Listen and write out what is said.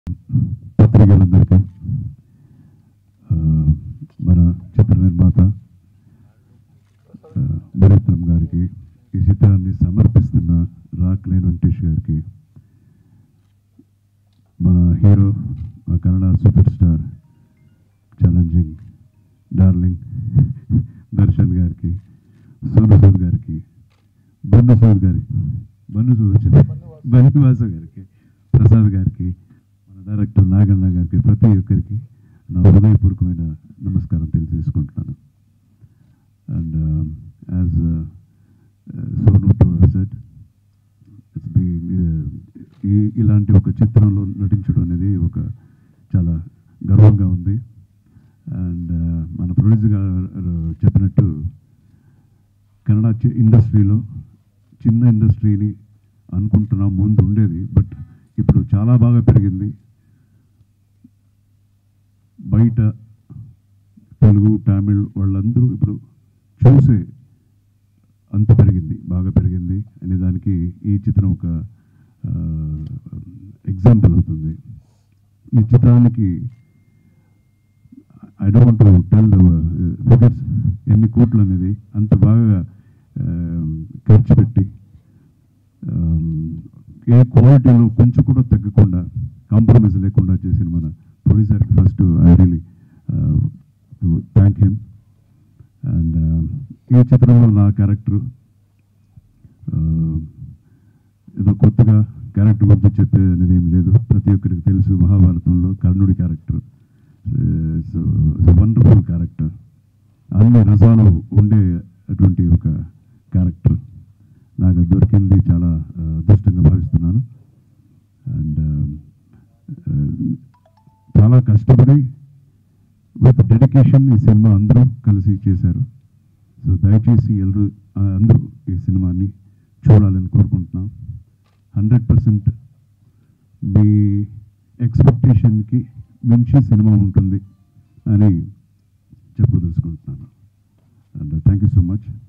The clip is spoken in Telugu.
పత్రికలందరికీ ఆ, మన చిత్ర నిర్మాత ఆ, భరత్నం గారికి ఈ చిత్రాన్ని సమర్పిస్తున్న రాక్లేన్ వెంకటేష్ గారికి మన హీరో మా Kannada super star challenging darling Darshan గారికి సోను సూద్ గారికి బన్ను సూద్ గారి బన్ను సూద్ వచ్చింది బన్నువాస గారికి ప్రసాద్ గారికి మన డైరెక్టర్ నాగన్న గారికి ప్రతి ఒక్కరికి నా హృదయపూర్వకమైన నమస్కారం తెలియజేసుకుంటున్నాను and as Sonu to set it's be ఇలాంటి ఒక చిత్రంలో నటించడం అనేది ఒక చాలా గర్వంగా ఉంది అండ్ మన ప్రొడ్యూసర్ గారు చెప్పినట్టు కన్నడ చి- ఇండస్ట్రీలో చిన్న ఇండస్ట్రీని అనుకుంటున్నాం ముందు ఉండేది బట్ ఇప్పుడు చాలా బాగా పెరిగింది బయట తెలుగు తమిళ్ వాళ్ళందరూ ఇప్పుడు చూసే అంత పెరిగింది బాగా పెరిగింది అనే దానికి ఈ చిత్రం ఒక ఎగ్జాంపుల్ అవుతుంది ఈ చిత్రానికి ఐ డోంట్ టెల్ ఫిగర్స్ ఎన్ని కోట్లు అనేది అంత బాగా uh, ఖర్చు పెట్టి um, ఏ క్వాలిటీలో కొంచెం కూడా తగ్గకుండా కాంప్రమైజ్ లేకుండా చేసిన మన ప్రొడ్యూసర్కి first I really thank him and ఈ చిత్రంలో నా క్యారెక్టర్ ఏదో కొత్తగా క్యారెక్టర్ గురించి చెప్పేది అనేది ఏం లేదు ప్రతి ఒక్కరికి తెలుసు మహాభారతంలో కర్ణుడి క్యారెక్టర్ వండర్ఫుల్ క్యారెక్టర్ అన్ని రసాలు ఉండే అటువంటి ఒక క్యారెక్టర్ నాకు అది దొరికింది చాలా ఆ, అదృష్టంగా భావిస్తున్నాను అండ్ చాలా కష్టపడి విత్ డెడికేషన్ ఈ సినిమా అందరూ కలిసి చేశారు సో దయచేసి ఎల్లరూ ఆ, అందరూ ఈ సినిమాని చూడాలని కోరుకుంటున్నాం హండ్రెడ్ పర్సెంట్ మీ ఎక్స్పెక్టేషన్కి మించి సినిమా ఉంటుంది అని చెప్పదలుచుకుంటున్నాను and thank you so much